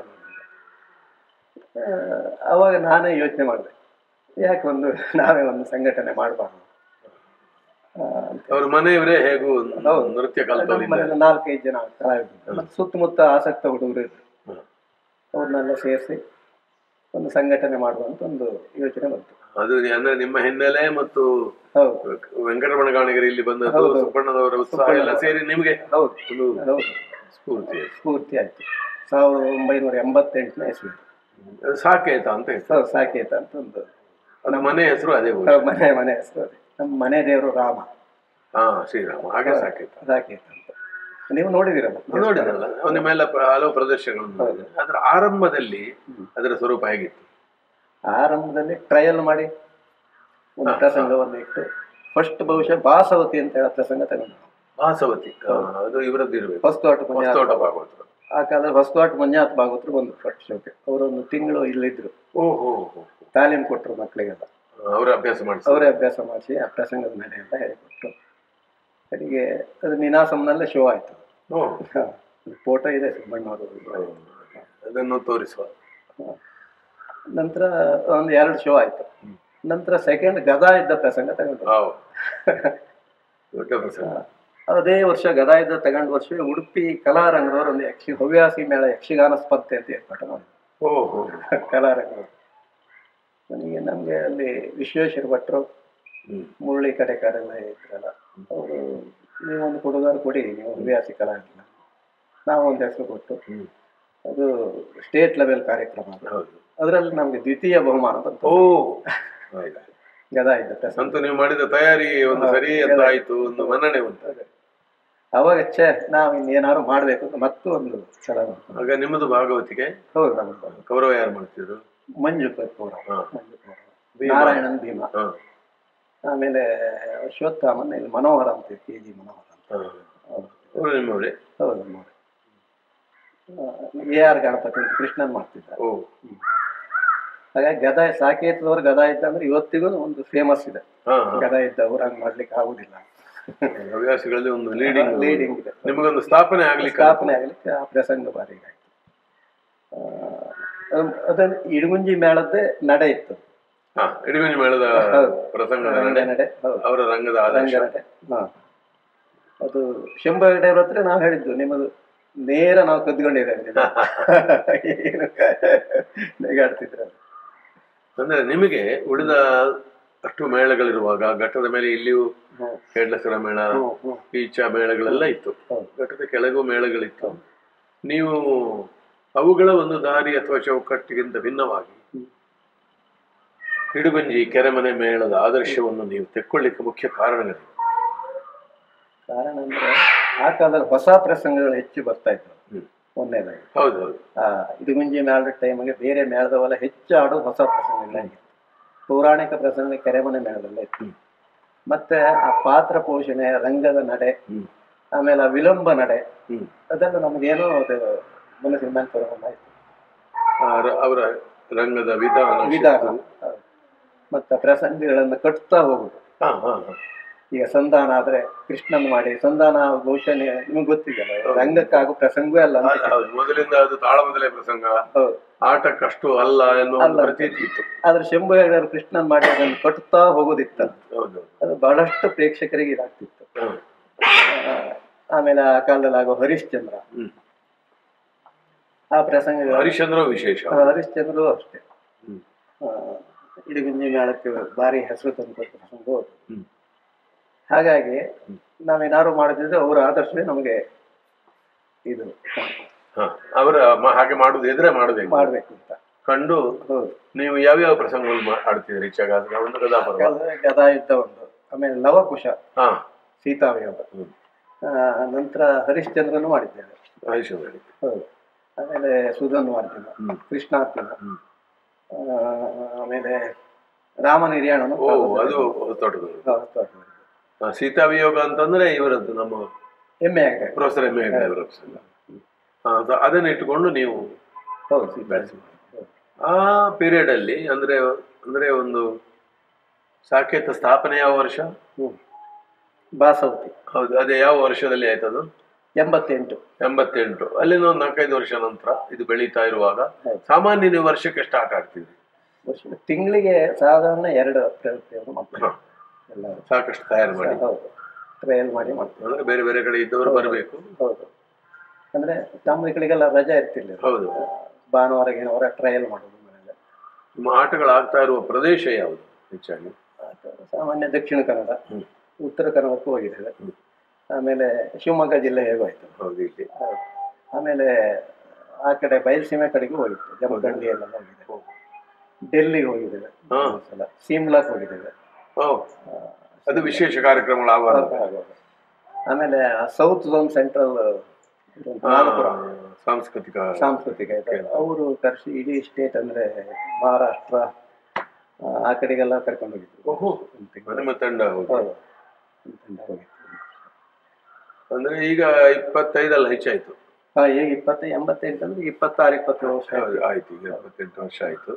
ಆ, ಅವಾಗ ನಾನೇ ಯೋಚನೆ ಮಾಡಿದೆ ಯಾಕೆ ಒಂದು ನಾವೇ ಒಂದು ಸಂಘಟನೆ ಮಾಡಬಾರ್ದು ಅವ್ರ ಮನೆಯವರೇ ಹೇಗೂ ಹೌದು. ನೃತ್ಯ ನಮ್ಮ ಕಲ್ತವರಿಂದ ಮನೇಲಿ ನಾಲ್ಕೈದು ಜನ ಕಲಾವಿದರು ಮತ್ತೆ ಸುತ್ತಮುತ್ತ ಆಸಕ್ತ ಹುಡುಗರು ಇದ್ರು ಹ್ಮ್. ಅವ್ರನ್ನೆಲ್ಲ ಸೇರಿಸಿ ಒಂದು ಸಂಘಟನೆ ಮಾಡುವಂತ ಒಂದು ಯೋಚನೆ ಬಂತು ಅದು ಅಂದ್ರೆ ನಿಮ್ಮ ಹಿನ್ನೆಲೆ ಮತ್ತು ಹೌದು ವೆಂಕಟರಮಣ ಗಾಣಿಗರು ಇಲ್ಲಿ ಬಂದದ್ದು ಹೌದು. ಸುಬ್ಬಣ್ಣನವರ ಉತ್ಸಾಹ ಎಲ್ಲ ಸೇರಿ ನಿಮಗೆ ಹೌದು ಒಂದು ಹೌದು ಸ್ಫೂರ್ತಿ ಸ್ಫೂರ್ತಿ ಆಯ್ತು ಸಾವಿರದ ಒಂಬೈನೂರ ಎಂಬತ್ತೆಂಟನೇ ಇಸ್ವಿ ಅದು ಸಾಕೇತ ಅಂತ ಹೆಸರು ಹೌದು ಸಾಕೇತ ಅಂತ ಒಂದು ಅದು ಮನೆ ಹೆಸರು ಅದೇ ಬಹುಶಃ. ಹೌದು, ಮನೆ ಮನೆ ಹೆಸರು ಅದೇ ನಮ್ಮ ಮನೆ ದೇವರು ರಾಮ ಹಾ ಶ್ರೀರಾಮ ಹಾಗೆ ಸಾಕೇತ ಸಾಕೇತ ಅಂತ ನೀವು ನೋಡಿದಿರಲ್ಲ ನೋಡಿದ್ರಲ್ಲ ನಿಮ್ಮೆಲ್ಲ ಪ್ರ- ಹಲವು ಪ್ರದರ್ಶನಗಳನ್ನು ನೋಡಿದೆ ಅದರ ಆರಂಭದಲ್ಲಿ ಅದರ ಸ್ವರೂಪ ಹೇಗಿತ್ತು ಆರಂಭದಲ್ಲಿ ಟ್ರಯಲ್ ಮಾಡಿ ಒಂದು ಪ್ರಸಂಗವನ್ನು ಇಟ್ಟು ಫಸ್ಟ್ ಬಹುಶಃ ಬಾಸವತಿ ಅಂತ ಹೇಳೋ ಪ್ರಸಂಗ ತಗೊಂಡು ವಾಸವತಿ ಹಾ, ಅದು ಇವರದ್ದು ಇರಬೇಕು ಹೊಸ್ತೋಟ ಮಂಜಾತ್ ಹೊಸತೋಟ ಭಾಗವತರು ಆ ಕಾಲದಲ್ಲಿ ಹೊಸ್ತೋಟ ಮಂಜಾತ್ ಭಾಗವತರು ಬಂದರು ಫಸ್ಟ್ ಶೋಕ್ಕೆ ಅವರೊಂದು ತಿಂಗಳು ಇಲ್ಲಿದ್ರು ಓಹೋ ತಾಲೀಮ್ ಕೊಟ್ಟರು ಮಕ್ಕಳಿಗೆಲ್ಲ ಅವರ ಅಭ್ಯಾಸ ಮಾಡಿಸಿ ಅವರೇ ಅಭ್ಯಾಸ ಮಾಡಿಸಿ ಆ ಪ್ರಸಂಗದ ಮೇಲೆ ಅಂತ ಹೇಳಿಕೊಟ್ರು ಕಡೆಗೆ ಅದು ನಿನಾಸಂನಲ್ಲೇ ಶೋ ಆಯಿತು ಓ ಫೋಟೋ ಇದೆ ಸುಬ್ಬಣ್ಣವರು ಅದನ್ನು ತೋರಿಸುವ ನಂತರ ಒಂದು ಎರಡು ಶೋ ಆಯಿತು ನಂತರ ಸೆಕೆಂಡ್ ಗದಾ ಇದ್ದ ಪ್ರಸಂಗ ತಗೊಂಡು ವಾವ್. ದೊಡ್ಡ ಪ್ರಸಂಗ ಅದೇ ವರ್ಷ ಗದಾ ಇದ್ದ ತಗೊಂಡ ವರ್ಷ ಉಡುಪಿ ಕಲಾರಂಗದವರು ಒಂದು ಯಕ್ಷಿ ಹವ್ಯಾಸಿ ಮೇಳ ಯಕ್ಷಗಾನ ಸ್ಪರ್ಧೆ ಅಂತ ಏರ್ಪಾಟು ಮಾಡಿದ್ರು ಓಹೋ ಕಲಾರಂಗದವರು ನನಗೆ ನಮಗೆ ಅಲ್ಲಿ ವಿಶ್ವೇಶ್ವರ ಭಟ್ರು ಹ್ಮ್ ಮುರಳಿ ಕಡೆಕಾರೆಲ್ಲ ಇದ್ರಲ್ಲ ಅವರು ನೀವೊಂದು ಕೊಡುಗಾರು ಕೊಡಿ ನೀವು ಹವ್ಯಾಸಿ ಕಲಾವಿದ ನಾವು ಒಂದು ಹೆಸರು ಕೊಟ್ಟು ಹ್ಮ್ ಅದು ಸ್ಟೇಟ್ ಲೆವೆಲ್ ಕಾರ್ಯಕ್ರಮ ಅದು. ಹೌದು ಅದರಲ್ಲಿ ನಮಗೆ ದ್ವಿತೀಯ ಬಹುಮಾನ ಬಂತು ಓ ಹೌದಾ. ಗದಾ ಇದ್ದ ಪ್ರಸಂಗ ಅಂತೂ ನೀವು ಮಾಡಿದ ತಯಾರಿ ಒಂದು ಸರಿ ಅಂತ ಆಯ್ತು ಒಂದು ಮನ್ನಣೆ ಬಂತು ಅವಾಗ ಛೇ ನಾವು ಇನ್ನೇನಾದ್ರು ಮಾಡ್ಬೇಕು ಅಂತ ಮತ್ತು ಒಂದು ಛಲ ಬಂತು. ಆಗ ನಿಮ್ಮದು ಭಾಗವತಿಗೆ ಹೌದು ನಮ್ದು ಕೌರವ ಯಾರು ಮಾಡ್ತಿದ್ರು ಮಂಜು ಕರ್ಪೂರ ಹಾ. ಮಂಜು ಕರ್ಪೂರ. ಭೀಮ. ನಾರಾಯಣನ್ ಭೀಮ ಹಾ ಆಮೇಲೆ ಅಶ್ವತ್ಥಾಮನ್ ಇಲ್ಲಿ ಮನೋಹರ ಅಂತ ಕೆ ಜಿ ಮನೋಹರ ಅಂತ ಹಾ. ಹೌದು ಅವರು ನಿಮ್ಮವರೇ ಹೌದು ನೋಡಿ ಎ ಆರ್ ಗಣಪತಿ ಅಂತ ಕೃಷ್ಣನ್ ಮಾಡ್ತಿದ್ದಾರೆ ಓ ಹಾಗಾಗಿ ಗದಾ ಸಾಕೇತದವ್ರು ಗದಾ ಇದ್ದ ಅಂದ್ರೆ ಇವತ್ತಿಗೂ ಒಂದು ಫೇಮಸ್ ಇದೆ ಹಾ ಹಾ. ಗದಾ ಇದ್ದ ಅವ್ರು ಹಂಗ್ ಮಾಡ್ಲಿಕ್ಕೆ ಆಗುದಿಲ್ಲ ಹವ್ಯಾಸಿಗಳಲ್ಲಿ ಒಂದು ಲೀಡಿಂಗ್ ಲೀಡಿಂಗ್ ಇದೆ ನಿಮಗೊಂದು ಸ್ಥಾಪನೆ ಆಗ್ಲಿಕ್ಕೆ ಸ್ಥಾಪನೆ ಆಗಲಿಕ್ಕೆ ಆ ಪ್ರಸಂಗ ಬಾರಿ ಆಯ್ತು ಅದನ್ನು ಇಡಗುಂಜಿ ಮೇಳದ್ದೇ ನಡೆ ಇತ್ತು ಹಾ ಇಡಗುಂಜಿ ಮೇಳದ ಹೌದು. ಪ್ರಸಂಗದ ರಂಗ ನಡೆ ನಡೆ ಹೌದು ಅವರ ರಂಗದ ಆದರ್ಶ ರಂಗ ನಡೆ ಹಾ ಅದು ಶಂಭಗಡೆಯವ್ರ ಹತ್ರ ನಾವು ಹೇಳಿದ್ದು ನಿಮ್ಮದು ನೇರ ನಾವು ಕದ್ಕೊಂಡಿದ್ದೇವೆ ನಿಮ್ಮ. ಏನು ನೆಗಾಡ್ತಿದ್ರು ಅದು. ಅಂದ್ರೆ ನಿಮಗೆ ಉಳಿದ ಅಷ್ಟು ಮೇಳಗಳಿರುವಾಗ ಘಟ್ಟದ ಮೇಲೆ ಇಲ್ಲಿಯೂ ಹ್ಮ್. ಕೇಡ್ಲಸರ ಮೇಳ ಹ್ಮ್, ಹ್ಮ್. ಈಚ ಮೇಳಗಳೆಲ್ಲ ಇತ್ತು ಹೌದು. ಘಟ್ಟದ ಕೆಳಗೂ ಮೇಳಗಳಿತ್ತು ನೀವು ಅವುಗಳ ಒಂದು ದಾರಿ ಅಥವಾ ಚೌಕಟ್ಟಿಗಿಂತ ಭಿನ್ನವಾಗಿ ಹ್ಮ್. ಹಿಡುಗಂಜಿ ಕೆರೆಮನೆ ಮೇಳದ ಆದರ್ಶವನ್ನು ನೀವು ತೆಕ್ಕೊಳ್ಳಿಕ್ಕೆ ಮುಖ್ಯ ಕಾರಣಗಳು ಕಾರಣ ಅಂದ್ರೆ ಆ ಕಾಲದಲ್ಲಿ ಹೊಸ ಪ್ರಸಂಗಗಳು ಹೆಚ್ಚು ಬರ್ತಾ ಇತ್ತು ಹ್ಮ್. ಒಂದನೇದಾಗಿ ಹೌದು ಹೌದು ಆ ಇಡುಗುಂಜಿ ಮೇಳದ ಟೈಮಿಗೆ ಬೇರೆ ಮೇಳದವೆಲ್ಲ ಹೆಚ್ಚು ಆಡೋ ಹೊಸ ಪ್ರಸಂಗಗಳಾಗಿತ್ತು ಪೌರಾಣಿಕ ಪ್ರಸಂಗ ಕೆರೆಮನೆ ಮೇಳದಲ್ಲೇ ಇತ್ತು ಹ್ಮ್. ಮತ್ತೆ ಆ ಪಾತ್ರ ಪೋಷಣೆ ರಂಗದ ನಡೆ ಹ್ಮ್ ಆಮೇಲೆ ಆ ವಿಳಂಬ ನಡೆ ಹ್ಮ್ ಅದೆಲ್ಲ ನಮಗೇನೋ ಅದು ಮನಸ್ಸಿನ ಮೇಲೆ ತಗೊಂಡಾಯ್ತು ಆ ರ- ಅವರ ರಂಗದ ವಿಧಾನ ವಿಧಾನ ಶಿಸ್ತು. ಹೌದು. ಮತ್ತೆ ಪ್ರಸಂಗಗಳನ್ನು ಕಟ್ತಾ ಹೋಗುದು ಹಾ ಹಾ ಹಾ ಈಗ ಸಂಧಾನ ಆದ್ರೆ ಕೃಷ್ಣನ್ ಮಾಡಿ ಸಂಧಾನ ಘೋಷಣೆ ನಿಮ್ಗೆ ಗೊತ್ತಿದೆಯಲ್ಲ ರಂಗಕ್ಕಾಗೋ ಪ್ರಸಂಗವೇ ಅಲ್ಲ ಅಂತ ಹೌದು, ಹೌದು ಮೊದಲಿಂದ ಅದು ತಾಳಮದಲೇ ಪ್ರಸಂಗ ಹೌದು ಆಟಕ್ಕಷ್ಟು ಅಲ್ಲ ಎನ್ನುವ ಒಂದು ಅಲ್ಲ. ಪ್ರತೀತಿ ಇತ್ತು ಆದ್ರೆ ಶಂಭು ಹೆಗಡೆಯವರು ಕೃಷ್ಣನ್ ಮಾಡಿ ಅದನ್ನು ಕಟ್ತಾ ಹೋಗೋದಿತ್ತ ಹೌದು ಅದು ಬಹಳಷ್ಟು ಪ್ರೇಕ್ಷಕರಿಗೆ ಇದಾಗ್ತಿತ್ತು ಹಾ. ಆ, ಆಮೇಲೆ ಆ ಕಾಲದಲ್ಲಿ ಆಗೋ ಹರಿಶ್ಚಂದ್ರ ಹ್ಮ್. ಆ ಪ್ರಸಂಗ ಹರಿಶ್ಚಂದ್ರ ವಿಶೇಷ ಹರಿಶ್ಚಂದ್ರು ಅಷ್ಟೇ ಹ್ಮ್. ಆ, ಇಡಗುಂಜಿ ಮೇಳಕ್ಕೆ ಭಾರಿ ಹೆಸರು ತಂದುಕೊಟ್ಟ ಪ್ರಸಂಗ ಹೌದು. ಹ್ಮ್. ಹಾಗಾಗಿ ನಾವೇನಾದ್ರು ಮಾಡಿದ್ರೆ ಅವರ ಆದರ್ಶವೇ ನಮಗೆ ಇದು ಹಾ. ಅವರ ಮ- ಹಾಗೆ ಮಾಡುದು ಎದುರೇ ಮಾಡಬೇಕು ಮಾಡ್ಬೇಕು ಅಂತ ಕಂಡು ಹೌದು ನೀವು ಯಾವ್ಯಾವ ಪ್ರಸಂಗಗಳು ಮಾ- ಆಡ್ತಿದ್ರಿ ಚಗಾದ ಒಂದು ಗದಾ ಪರ್ವ ಗದ- ಗದಾ ಯುದ್ಧ ಒಂದು ಆಮೇಲೆ ಲವಕುಶ ಹಾ ಸೀತಾವಿಯೋಗ ಹ್ಮ್. ಆ, ನಂತರ ಹರಿಶ್ಚಂದ್ರನು ಮಾಡಿದ್ದೇವೆ ಹರಿಶ್ಚಂದ್ರ ಹೇಳಿ. ಹೌದು ಆಮೇಲೆ ಸುಧನ್ವಾರ್ಜುನ ಹ್ಮ್. ಕೃಷ್ಣಾರ್ಜುನ ಹ್ಮ್. ಆ, ಆಮೇಲೆ ರಾಮ ನಿರ್ಯಾಣನು ಓ ಅದು ಹೊಸತೋಟದವರು ಹೌದು. ಹಾ, ಸೀತಾವಿಯೋಗ ಅಂತಂದ್ರೆ ಇವರದ್ದು ನಮ್ಮ ಹೆಮ್ಮೆ ಆಗಿದೆ ಪ್ರೊಫೆಸರ್ ಎಂ ಎ ಹೆಗಡೆಯವರ ಪ್ರಸಂಗ ಹಾ, ಅದು- ಅದನ್ನ ಇಟ್ಟುಕೊಂಡು ನೀವು ಹೌದು ಸೀತಾ ಬೆಳೆಸಿ ಆ ಪೀರಿಯಡ್ ಅಲ್ಲಿ ಅಂದ್ರೆ ಅಂದ್ರೆ ಒಂದು ಸಾಕೇತ ಸ್ಥಾಪನೆ ಯಾವ ವರ್ಷ ಹ್ಮ್. ಬಾಸವತಿ ಹೌದು ಅದೇ ಯಾವ ವರ್ಷದಲ್ಲಿ ಆಯ್ತದು ಎಂಬತ್ತೆಂಟು ಎಂಬತ್ತೆಂಟು ಅಲ್ಲಿಂದ ಒಂದು ನಾಲ್ಕೈದು ವರ್ಷ ನಂತರ ಇದು ಬೆಳೀತಾ ಇರುವಾಗ ಹೌದು. ಸಾಮಾನ್ಯ ನೀವು ವರ್ಷಕ್ಕೆ ಎಷ್ಟು ಆಟ ಆಡ್ತಿದ್ರಿ ವರ್ಷ ತಿಂಗಳಿಗೆ ಸಾಧಾರಣ ಎರಡು ಪ್ರವೃತ್ತಿಯನ್ನು ಮಾಡ್ತಾರೆ ಹಾ, ಎಲ್ಲರೂ ಸಾಕಷ್ಟು ತಯಾರು ಮಾಡಿ ಹೌದು ಟ್ರಯಲ್ ಮಾಡಿ ಮಾಡ್ತಾರೆ ಅಂದ್ರೆ ಬೇರೆ ಬೇರೆ ಕಡೆ ಇದ್ದವರು ಬರಬೇಕು ಹೌದು ಅಂದ್ರೆ ತಮ್ಮಗಳಿಗೆಲ್ಲ ರಜೆ ಇರ್ತಿರ್ಲಿಲ್ಲ ಹೌದು ಭಾನುವಾರ ಗೀನುವಾರ ಟ್ರಯಲ್ ಮಾಡೋದು ಮನೆಯಲ್ಲಿ ನಿಮ್ಮ ಆಟಗಳಾಗ್ತಾ ಇರುವ ಪ್ರದೇಶ ಯಾವುದು ಹೆಚ್ಚಾಗಿ ಸಾಮಾನ್ಯ ದಕ್ಷಿಣ ಕನ್ನಡ ಹ್ಮ್. ಉತ್ತರ ಕನ್ನಡಕ್ಕೂ ಹೋಗಿದ್ದೇವೆ ಹ್ಮ್. ಆಮೇಲೆ ಶಿವಮೊಗ್ಗ ಜಿಲ್ಲೆ ಹೇಗೂ ಆಯ್ತು ಹೌದು ಇಲ್ಲಿ ಹೌದು. ಆಮೇಲೆ ಆ ಕಡೆ ಬಯಲುಸೀಮೆ ಕಡೆಗೂ ಹೋಗಿತ್ತು ಜಮಖಂಡಿ ಎಲ್ಲ ಹೋಗಿದ್ದೇವೆ ಡೆಲ್ಲಿಗೆ ಹೋಗಿದ್ದೇವೆ ಹಾ. ಒಂದು ಸಲ ಸಿಮ್ಲಾಕ್ ಹೋಗಿದ್ದೇವೆ ಓ ಅದು ವಿಶೇಷ ಕಾರ್ಯಕ್ರಮಗಳು ಆವಾಗ ಆಗುವಾಗ. ಆಮೇಲೆ ಸೌತ್ ಝೋನ್ ಸೆಂಟ್ರಲ್ ನಾಗಪುರ ಸಾಂಸ್ಕೃತಿಕ ಸಾಂಸ್ಕೃತಿಕ ಇದೆ ಅವರು ಕರ್ಸಿ ಇಡೀ ಸ್ಟೇಟ್ ಅಂದ್ರೆ ಮಹಾರಾಷ್ಟ್ರ ಆ, ಆ ಕಡೆಗೆಲ್ಲ ಕರ್ಕೊಂಡು ಹೋಗಿದ್ರು ಓಹೋ ಒಂದು ತಿಂಗಳು. ನಿಮ್ಮ ತಂಡ ಹೌದು ಹೌದು. ಒಂದು ತಂಡ ಹೋಗಿತ್ತು ಅಂದ್ರೆ ಈಗ ಇಪ್ಪತ್ತೈದಲ್ಲ ಹೆಚ್ಚಾಯ್ತು ಹಾ ಈಗ ಇಪ್ಪತ್ತ ಎಂಬತ್ತೆಂಟು ಅಂದ್ರೆ ಇಪ್ಪತ್ತಾರು ಇಪ್ಪತ್ತೇಳು ವರ್ಷ ಆಯ್ತು. ಹೌದು ಆಯ್ತು ಈಗ ಇಪ್ಪತ್ತೆಂಟು ವರ್ಷ ಆಯ್ತು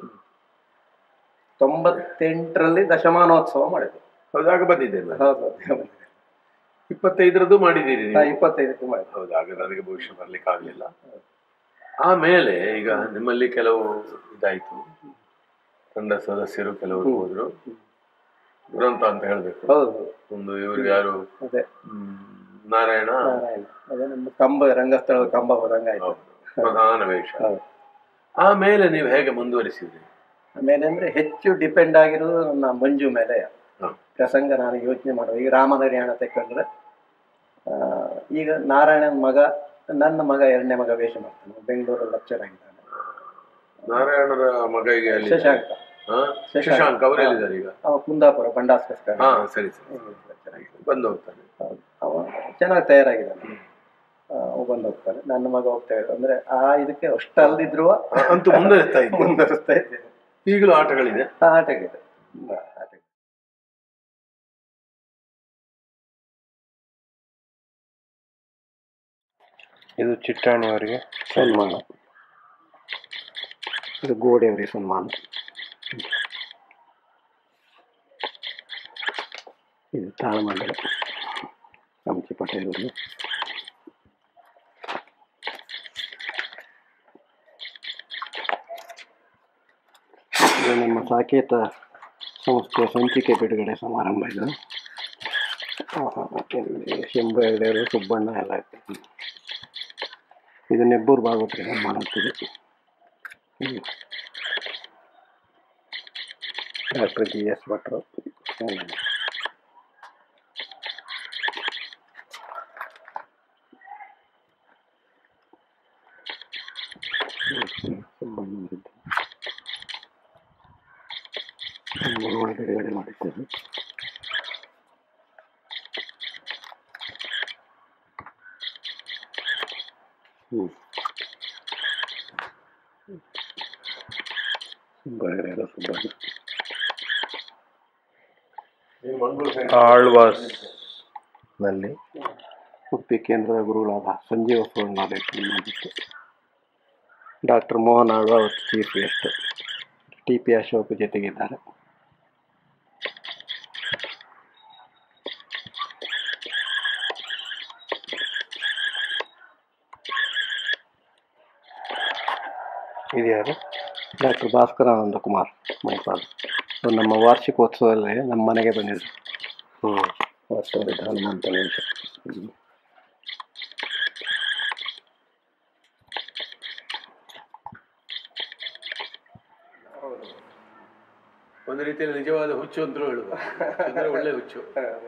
ತೊಂಬತ್ತೆಂಟರಲ್ಲಿ ದಶಮಾನೋತ್ಸವ ಮಾಡಿದ್ರು ಹೌದಾಗ ಬಂದಿದ್ದೇನೆ ನಾನು. ಹೌದು ಹೌದು. ಇಪ್ಪತ್ತೈದರದ್ದು ಮಾಡಿದ್ದೀರಿ ಹಾ, ನೀವು ಇಪ್ಪತ್ತೈದಕ್ಕೆ ಮಾಡಿದ್ರು ಹೌದು ಆಗ ನನಗೆ ಭವಿಷ್ಯ ಬರ್ಲಿಕ್ಕೆ ಆಗ್ಲಿಲ್ಲ ಆಮೇಲೆ ಈಗ ನಿಮ್ಮಲ್ಲಿ ಕೆಲವು ಇದಾಯ್ತು ತಂಡ ಸದಸ್ಯರು ಕೆಲವರು ಹೋದ್ರು ದುರಂತ ಅಂತ ಹೇಳ್ಬೇಕು ಹೌದು ಒಂದು ಇವರು ಯಾರು ಅದೇ ಹ್ಮ್, ನಾರಾಯಣ ನಾರಾಯಣ ಅದೇ ನಮ್ಮ ಕಂಬ ರಂಗಸ್ಥಳದ ಕಂಬ ಹೋದಂಗೆ ಆಯ್ತು ಹೌದು, ಪ್ರಧಾನ ವೇಷ ಹೌದು ಆಮೇಲೆ ನೀವು ಹೇಗೆ ಮುಂದುವರಿಸಿದ್ರಿ ಆಮೇಲೆ ಅಂದ್ರೆ ಹೆಚ್ಚು ಡಿಪೆಂಡ್ ಆಗಿರೋದು ನನ್ನ ಮಂಜು ಮೇಲೆ ಹ. ಪ್ರಸಂಗ ನಾನು ಯೋಚನೆ ಮಾಡುವ ಈಗ ರಾಮನರಿಯಾಣ ತೆಕ್ಕಂದ್ರೆ ಆ, ಈಗ ನಾರಾಯಣನ ಮಗ ನನ್ನ ಮಗ ಎರಡನೇ ಮಗ ವೇಷ ಮಾಡ್ತಾನೆ ಬೆಂಗಳೂರಲ್ಲಿ ಲೆಕ್ಚರ್ ಆಗಿದ್ದಾನೆ ನಾರಾಯಣರ ಮಗ ಈಗ ಎಲ್ಲಿ ಶಶಾಂಕ ಹಾ? ಶಶಾಂಕ್ ಅವರು ಎಲ್ಲಿದ್ದಾರೆ ಈಗ ಅವ ಕುಂದಾಪುರ ಬಂಡಾಸ್ಕಸ್ಕರ ಹಾ ಸರಿ ಸರಿ ಬಂದು ಹೋಗ್ತಾನೆ ಅವ ಚೆನ್ನಾಗಿ ತಯಾರಾಗಿದ್ದಾನೆ ಆ, ಅವ ಬಂದು ಹೋಗ್ತಾನೆ ನನ್ನ ಮಗ ಹೋಗ್ತಾ ಇದ್ದಾರೆ ಅಂದ್ರೆ ಆ ಇದಕ್ಕೆ ಅಷ್ಟು ಅಲ್ದಿದ್ರು ಅಂತೂ ಮುಂದುವರಿಸ್ತಾ ಇದ್ದೆ ಮುಂದುವರಿಸ್ತಾ ಇದ್ದೇನೆ ಈಗಲೂ ಆಟಗಳಿದೆ ಆ ಆಟಗಿದೆ ತುಂಬಾ ಆಟ ಇದೆ. ಇದು ಚಿಟ್ಟಾಣಿಯವರಿಗೆ ಸನ್ಮಾನ ಇದು ಗೋಡೆಯವರಿಗೆ ಸನ್ಮಾನ ಇದು ತಾಳಮಂಡಲ ಕಂಚಿ ಪಟೇಲರು ಇದು ನಮ್ಮ ಸಾಕೇತ ಸಂಸ್ಥೆಯ ಸಂಚಿಕೆ ಬಿಡುಗಡೆ ಸಮಾರಂಭ ಇದು ಆ, ಇಲ್ಲಿ ಶಂಭು ಹೆಗಡೆಯವರು ಸುಬ್ಬಣ್ಣ ಎಲ್ಲ ಇತ್ತು ಇದು ನೆಬ್ಬೂರು ಭಾಗವತರಿಗೆ ಮಾಡುತ್ತಿದೆ ಡಾಕ್ಟರ್ ಜಿ ಎಸ್ ಭಟ್ರು ಹ್ಮ್. ಹ್ಮ್, ಸುಬ್ಬಣ್ಣವರಿದ್ದು. ಮೂರುವರೆ ಬಿಡುಗಡೆ ಮಾಡಿದ್ದೇವೆ ಹ್ಞೂ ಸುಬ್ಬಣ್ಣ ಸುಬ್ಬಣ್ಣ ಆಳ್ವಾಸ್ ನಲ್ಲಿ ಉಡುಪಿ ಕೇಂದ್ರದ ಗುರುಗಳಾದ ಸಂಜೀವ ಸುವರ್ಣ ಮಾಡಿತ್ತು ಡಾಕ್ಟರ್ ಮೋಹನ್ ಆಳ್ವ ಅವತ್ತು chief guest T P Ashok ಜೊತೆಗಿದ್ದಾರೆ ಇದು ಯಾರು ಡಾಕ್ಟರ್ ಭಾಸ್ಕರಾನಂದ ಕುಮಾರ್ ಮೈಪಾಲ್ ಅವ್ರು ನಮ್ಮ ವಾರ್ಷಿಕೋತ್ಸವದಲ್ಲಿ ನಮ್ಮ ಮನೆಗೆ ಬಂದಿದ್ರು ಹ್ಮ್ ವರ್ಷದ ಹನುಮಂತ ನಿಮಿಷ ಒಂದು ರೀತಿಯಲ್ಲಿ ನಿಜವಾದ ಹುಚ್ಚು ಅಂತಲೂ ಹೇಳ್ಬೋದು ಅಂದ್ರೆ ಒಳ್ಳೆ ಹುಚ್ಚು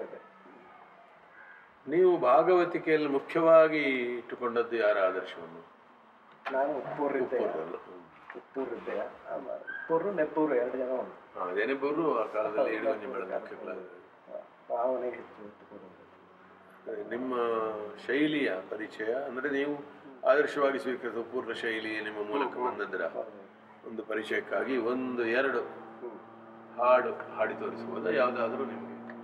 ನೀವು ಭಾಗವತಿಕೆಯಲ್ಲಿ ಮುಖ್ಯವಾಗಿ ಇಟ್ಟುಕೊಂಡದ್ದು ಯಾರ ಆದರ್ಶವನ್ನು ನಾನು ಉಪ್ಪೂರಿದ್ದೆ ಉಪ್ಪೂರಲ್ಲ. ಹ್ಮ್. ಉಪ್ಪೂರಿದ್ದೆ ಉಪ್ಪೂರು ನೆಪ್ಪೂರು ಎರಡು ಜನ ಉಂಟು ಹಾ, ಅದೇನೆಬ್ಬರು ಆ ಕಾಲದಲ್ಲಿ ಇಡುವಂಜಿ ಬೆಳೆದ ಮುಖ್ಯ ಕಲಾವಿದರು. ಭಾವನೆಗೆ ಹೆಚ್ಚು ಒತ್ತು ಕೊಡೋದು ಅದೇ ನಿಮ್ಮ ಶೈಲಿಯ ಪರಿಚಯ ಅಂದ್ರೆ ನೀವು ಆದರ್ಶವಾಗಿ ಸ್ವೀಕರಿಸುವ ಪೂರ್ಣ ಶೈಲಿ ನಿಮ್ಮ ಮೂಲಕ ಬಂದದ್ರ ಒಂದು ಪರಿಚಯಕ್ಕಾಗಿ ಒಂದು ಎರಡು ಹಾಡು ಹಾಡಿ ತೋರಿಸಬಹುದಾ ಯಾವುದಾದ್ರೂ ನಿಮಗೆ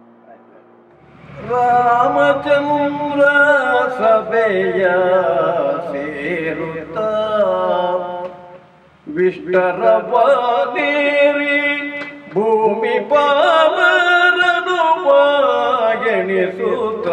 ರಾಮಚಂದ್ರ ಸಭೆಯ ಸೇರುತ್ತ ವಿಷ್ಟರ ಬಾದೇರಿ ಭೂಮಿ ಪಾಲರನು ಎಣಿಸುತ್ತ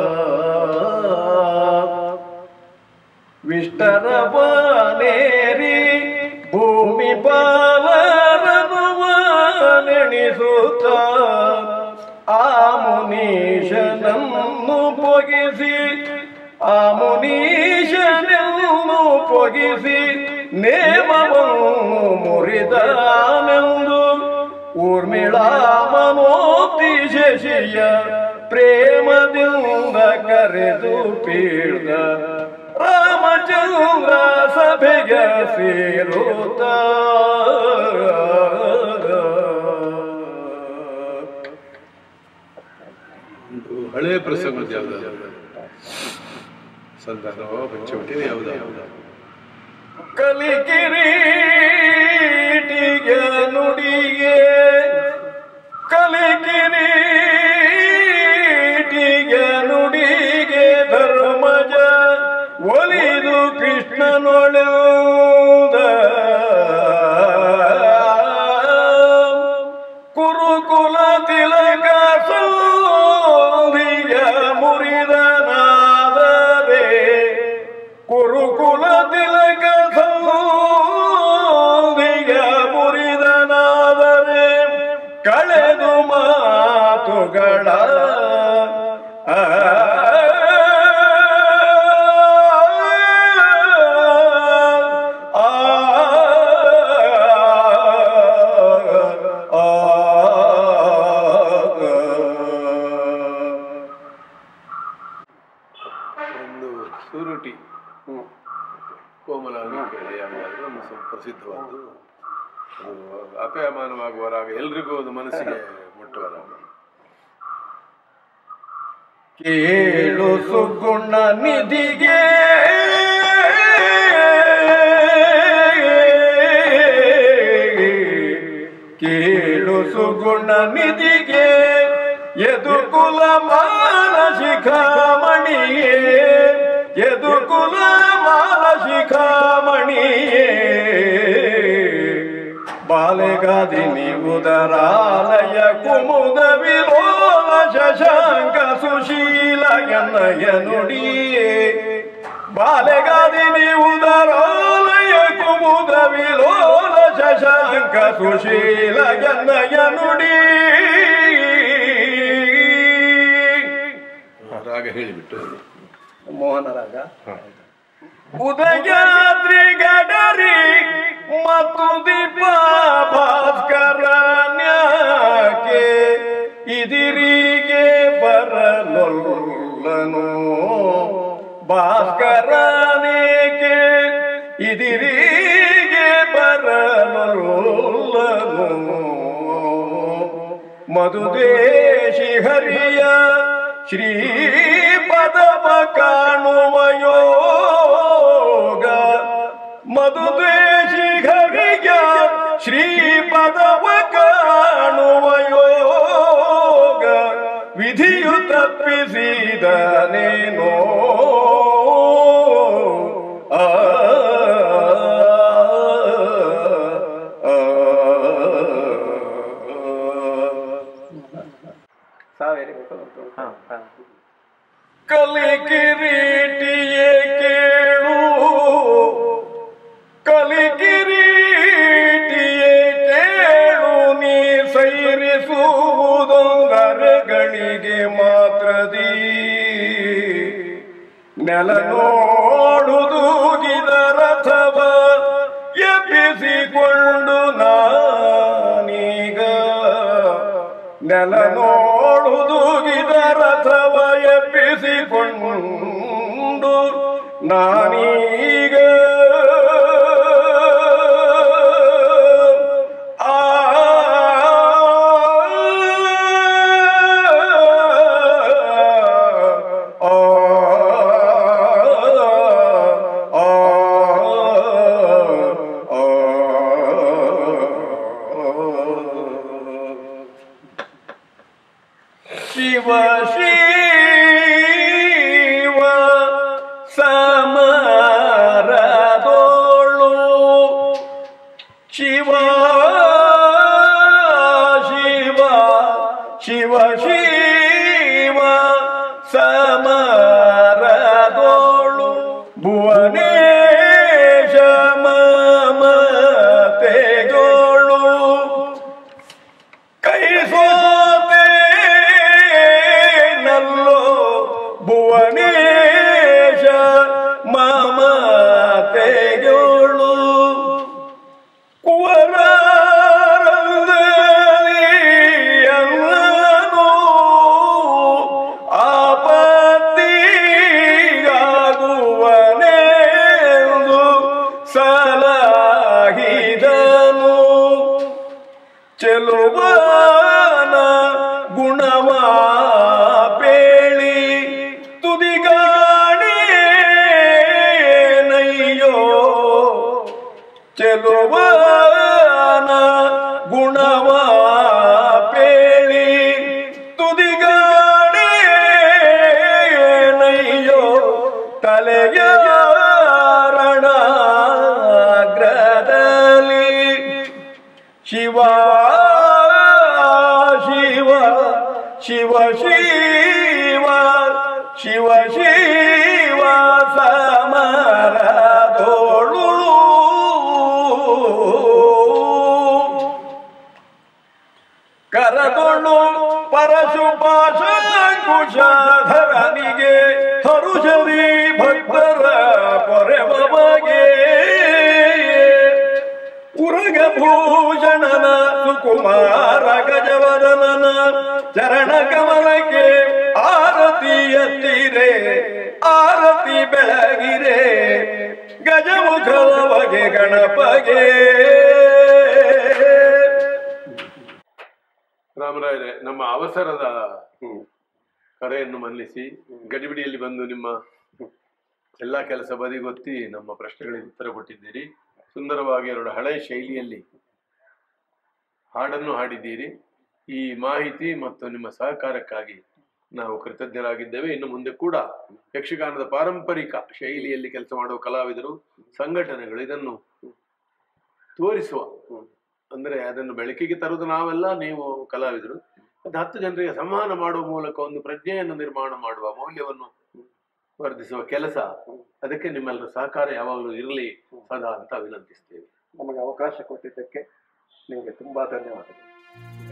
ವಿಷ್ಟರ ಬಾನೇರಿ ಭೂಮಿ ಪಾಲರನು ನೆಣಿಸುತ್ತ ಆ ಮುನೀಶನನ್ನು ಪೊಗಿಸಿ ಆ ಮುನೀಶನನ್ನು ಪೊಗಿಸಿ ನೇಮವನ್ನು ಮುರಿದನೆಂದು ಊರ್ಮಿಳಾ ಮನೋತಿ ಶಶಿಯ ಪ್ರೇಮದಿಂದ ಕರೆದು ಪೀಳ್ದ ರಾಮಚಂದ್ರ ಸಭೆಗೆ ಸೇರುತ್ತ ಒಂದು ಹಳೆಯ ಪ್ರಸಂಗದ ಯಾವ್ದಾದ್ರು ಸಂದರ್ಭ ಪಂಚವಟಿ ಯಾವ್ದಾದ್ರು ಕಲಿಕಿರೀಟಿಗೆ ನುಡಿಗೆ ಕಲಿಕಿರೀಟಿಗೆ ನುಡಿಗೆ ಧರ್ಮಜ ಒಲಿದು ಕೃಷ್ಣನೊಳೆದ ಕುರುಕುಲ ತಿಲಕ ಸಂಧಿಯ ಮುರಿದನಾದರೆ ಕುರುಕುಲ ಕಳೆದು ಮಾತುಗಳ ಆ, ಆ, ಆ, ಒಂದು ಸುರುಟಿ ಹ್ಮ್. ಕೋಮಲ ಕೇಳಿ ಯಾವುದಾದ್ರೂ ಒಂದು ಸ್ವಲ್ಪ ಪ್ರಸಿದ್ಧವಾದ್ದು ಅದು ಅಪಯಮಾನವಾಗುವ ರಾಗ ಎಲ್ರಿಗೂ ಒಂದು ಮನಸ್ಸಿಗೆ ಮುಟ್ಟುವ ರಾಗ ಕೇಳು ಸುಗುಣ ನಿಧಿಗೆ ಕೇಳು ಸುಗುಣ ನಿಧಿಗೆ ಎದು ಕುಲ ಮಾನಸಿಕ ಮಣಿಯೇ ಎದು ಕುಲ ಮಾನಸಿಕ ಮಣಿಯೇ ಬಾಲೆಗಾದಿನಿ ಉದರಾಲಯ ಕುಮುದ ವಿಲೋಲ ಶಶಾಂಕ ಸುಶೀಲ ಎನ್ನಯ ನುಡಿಯೇ ಬಾಲೆಗಾದಿನಿ ಉದರಾಲಯ ಕುಮುದ ವಿಲೋಲ ಶಶಾಂಕ ಸುಶೀಲ ಎನ್ನಯ ನುಡಿ ರಾಗ ಹೇಳಿಬಿಟ್ಟು ಮೋಹನ ರಾಗ ಉದಯಾದ್ರಿ ಗಡರಿ ಮತ್ತು ದೀಪ ಭಾಸ್ಕರ ನ್ಯಾಕೆ ಇದಿರಿಗೆ ಬರಲೊಲ್ಲನು ಭಾಸ್ಕರನೇಕೆ ಇದಿರಿಗೆ ಬರಲೊಲ್ಲನು ಮಧುದೇಶಿ ಹರಿಯ ಶ್ರೀಪದವ ಕಾಣುವ ಯೋಗ ಮಧುದೇಶಿ ಹರಿಯ ಶ್ರೀಪದವ ಕಾಣುವ ಯೋಗ ವಿಧಿಯು ತಪ್ಪಿಸಿದನೇನೋ ಆ ಸಾವೇರಿ ಬೇಕು ಕಲಿ ಕಿರೀಟಿಯೇ ಕೇಳು ಕಲಿ ಕಿರೀಟಿಯೇ ಕೇಳು ನೀ ಸೈರಿಸುವುದೊಂದರೆಗಳಿಗೆ ಮಾತ್ರದಿ ನೆಲ ನೋಡುವುದು ಗಿದರಥವ ಎಬ್ಬಿಸಿಕೊಂಡು ನಾನೀಗ ನೆಲ ನೋಡುವುದು ಗಿದರಥವ ಎಬ್ಬಿಸಿಕೊಂಡು ನಾನೀಗ ಆ ಆ ಶಿವ ಶಿವ ಸಮರದೋಳು ಶಿವ ಶಿವ ಶಿವ ಶಿವ ಸಮರದೋಳು ಭುವನೇಶ ಮಮತೆಗೋಳು ಕೈ ಸೋತೆ ನಲ್ಲೋ ಭುವನೇಶ ಮಮತೆಗೋಳು ಕುವರರಂದಲಿಯನ್ನನು ಆಪತ್ತಿಗಾಗುವನೆಂದು ಸಲಹಿದನು ಚೆಲುವನ ಗುಣವ ಪೇಳಿ ತುದಿಗಾಣಿ ನಯ್ಯೋ ಚೆಲುವನ ಗುಣವ ಪೇಳಿ ತುದಿಗಾಣಿ ನಯ್ಯೋ ತಲೆಯ ರಣಾಗ್ರದಲ್ಲಿ ಶಿವ ಶಿವ ಶಿವ ಶಿವ ಶಿವ ಶಿವ ಸಮರದೋಳು ಪಾಶಾಂಕುಶಾಧರನಿಗೆ ಹರುಷರಿ ಭಕ್ತರ ಪೊರೆವಗೆ ಉರಗ ಭೂಷಣನ ಸುಕುಮಾರ ಗಜವದನನ ಚರಣ ಕಮಲಕ್ಕೆ ಆರತಿ ಎತ್ತಿರೆ ಆರತಿ ಬೆಳಗಿರೆ ಗಜಮುಖದ ಬಗೆ ಗಣಪಗೆ ರಾಮರಾಯರೇ ನಮ್ಮ ಅವಸರದ ಕರೆಯನ್ನು ಮನ್ನಿಸಿ ಗಡಿಬಿಡಿಯಲ್ಲಿ ಬಂದು ನಿಮ್ಮ ಎಲ್ಲ ಕೆಲಸ ಬದಿಗೊತ್ತಿ ನಮ್ಮ ಪ್ರಶ್ನೆಗಳಿಗೆ ಉತ್ತರ ಕೊಟ್ಟಿದ್ದೀರಿ ಸುಂದರವಾಗಿ ಎರಡು ಹಳೆಯ ಶೈಲಿಯಲ್ಲಿ ಹಾಡನ್ನು ಹಾಡಿದ್ದೀರಿ ಈ ಮಾಹಿತಿ ಮತ್ತು ನಿಮ್ಮ ಸಹಕಾರಕ್ಕಾಗಿ ನಾವು ಕೃತಜ್ಞರಾಗಿದ್ದೇವೆ ಇನ್ನು ಮುಂದೆ ಕೂಡ ಯಕ್ಷಗಾನದ ಪಾರಂಪರಿಕ ಶೈಲಿಯಲ್ಲಿ ಕೆಲಸ ಮಾಡುವ ಕಲಾವಿದರು ಸಂಘಟನೆಗಳು ಇದನ್ನು ತೋರಿಸುವ ಅಂದ್ರೆ ಅದನ್ನು ಬೆಳಕಿಗೆ ತರುವುದು ನಾವೆಲ್ಲ ನೀವು ಕಲಾವಿದರು ಅದು ಹತ್ತು ಜನರಿಗೆ ಸಂವಹನ ಮಾಡುವ ಮೂಲಕ ಒಂದು ಪ್ರಜ್ಞೆಯನ್ನು ನಿರ್ಮಾಣ ಮಾಡುವ ಮೌಲ್ಯವನ್ನು ವರ್ಧಿಸುವ ಕೆಲಸ ಅದಕ್ಕೆ ನಿಮ್ಮೆಲ್ಲರ ಸಹಕಾರ ಯಾವಾಗಲೂ ಇರಲಿ ಸದಾ ಅಂತ ವಿನಂತಿಸ್ತೇವೆ ನಮಗೆ ಅವಕಾಶ ಕೊಟ್ಟಿದ್ದಕ್ಕೆ ನಿಮಗೆ ತುಂಬಾ ಧನ್ಯವಾದಗಳು